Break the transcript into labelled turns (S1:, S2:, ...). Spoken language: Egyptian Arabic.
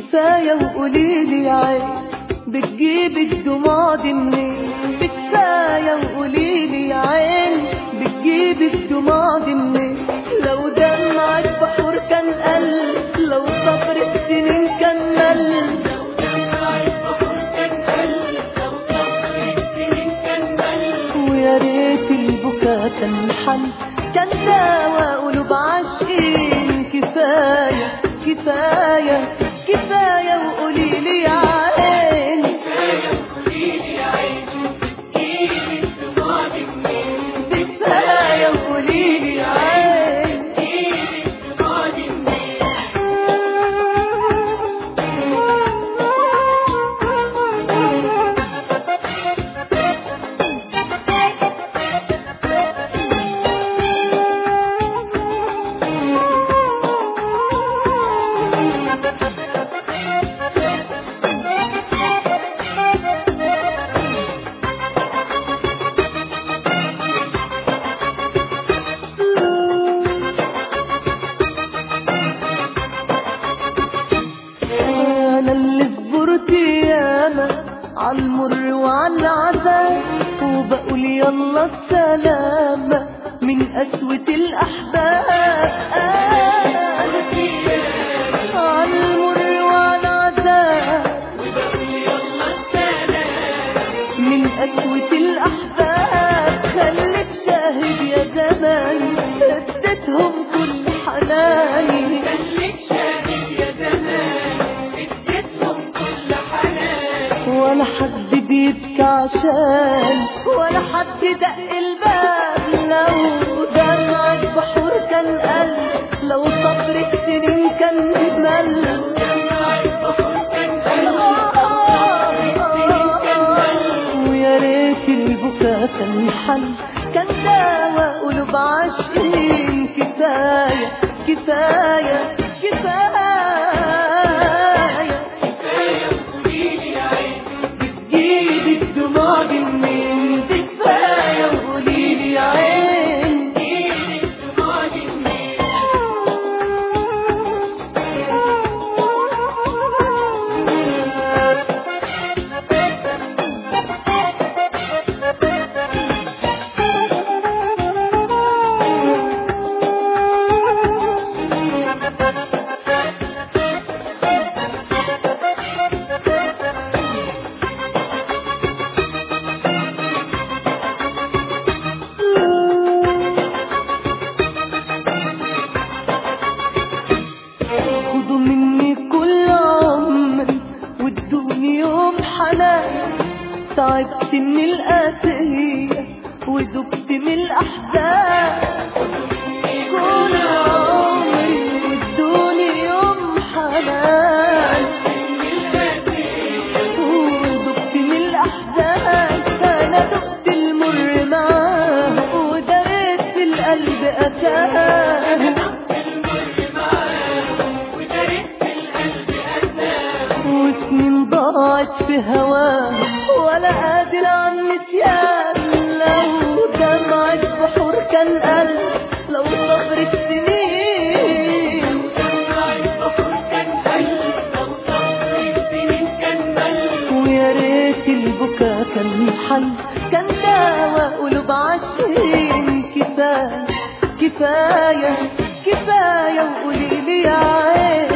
S1: كفاية وقولي لي يا عين بتجيب الدموع دي منين بكفاية وقولي لي يا عين بتجيب الدموع دي منين لو دمعك بحور كان قل لو صبرك سنين كان مل ويا ريت البكا كان حل كان دواء قلوب عاشقين كفاية كفاية كفاية وقولي لي يا عين كفاية وقولي لي يا عين انا اللي صبرت ياما عالمر وعالعذاب وبقول يلا السلامة من قسوة الأحباب عالمر وعالعذاب من قسوة الأحباب خليك شاهد يا زمان اديتهم كل حناني ولا حد بيبكي عشان ولا حد دق الباب لو دمعك بحور كان قل لو صبرك سنين كان مل ويا ريت البكا كان حل كان دواء قلوب عاشقين كفاية كفاية كفاية بتجيب الدموع دي منين كفاية وقولي لي يا عين خدوا مني كل عمري وادوني يوم حنان تعبت من القاسية وذبت من الأحزان كل عمري وادوني يوم حنان وذبت من الأحزان أنا ذقت المر معاه ودريت في القلب أساه وسنين ضاعت في هواه ولا قادر عن نسيان لو دمعت بحور كان قل لو صبرت سنين ويا ريت البكا كان حل كان دواء قلوب عاشقين كفاية كفاية كفاية وقولي لي يا عين